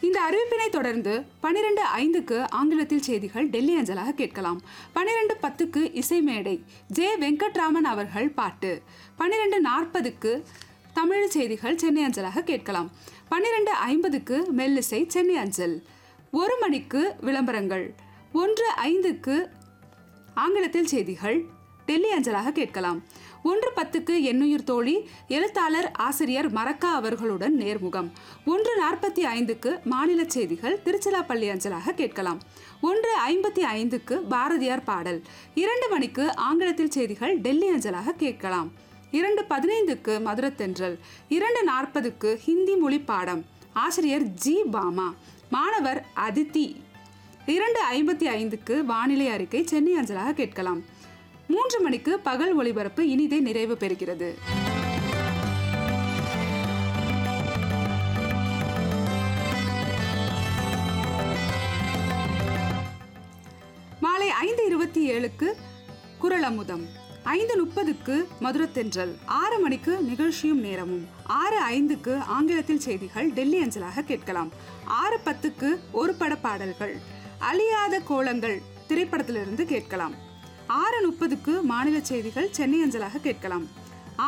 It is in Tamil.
இந்த அறிவிப்பினை தொடர்ந்து பனிரெண்டு ஐந்துக்கு ஆங்கிலத்தில் செய்திகள் டெல்லி அஞ்சலாக கேட்கலாம் பனிரெண்டு பத்துக்கு இசை மேடை ஜே வெங்கட்ராமன் அவர்கள் பாட்டு பனிரெண்டு நாற்பதுக்கு தமிழ் செய்திகள் சென்னை அஞ்சலாக கேட்கலாம் பன்னிரெண்டு ஐம்பதுக்கு மெல்லிசை சென்னை அஞ்சல் ஒரு மணிக்கு விளம்பரங்கள் ஒன்று ஐந்துக்கு ஆங்கிலத்தில் செய்திகள் டெல்லி அஞ்சலாக கேட்கலாம் ஒன்று பத்துக்கு எண்ணுயிர் தோழி எழுத்தாளர் ஆசிரியர் மரக்கா அவர்களுடன் நேர்முகம் ஒன்று நாற்பத்தி ஐந்துக்கு மாநில செய்திகள் திருச்சிராப்பள்ளி அஞ்சலாக கேட்கலாம் ஒன்று ஐம்பத்தி ஐந்துக்கு பாரதியார் பாடல் இரண்டு மணிக்கு ஆங்கிலத்தில் செய்திகள் டெல்லி அஞ்சலாக கேட்கலாம் இரண்டு பதினைந்துக்கு மதுரத்தென்றல் இரண்டு நாற்பதுக்கு ஹிந்தி மொழி பாடம் ஆசிரியர் ஜி பாமா மாணவர் அதித்தி இரண்டு ஐம்பத்தி ஐந்துக்கு வானிலை அறிக்கை சென்னை அஞ்சலாக கேட்கலாம் மூன்று மணிக்கு பகல் ஒளிபரப்பு இனிதே நிறைவு பெறுகிறது மாலை ஐந்து இருபத்தி ஏழுக்கு குரல் அமுதம் ஐந்து முப்பதுக்கு மதுரத்தென்றல் ஆறு மணிக்கு நிகழ்ச்சியும் நேரமும் ஆறு ஐந்துக்கு ஆங்கிலத்தில் செய்திகள் டெல்லி அஞ்சலாக கேட்கலாம் ஆறு பத்துக்கு ஒரு பட பாடல்கள் அழியாத கோலங்கள் திரைப்படத்திலிருந்து கேட்கலாம் ஆறு முப்பதுக்கு மாநில செய்திகள் சென்னை அஞ்சலாக கேட்கலாம்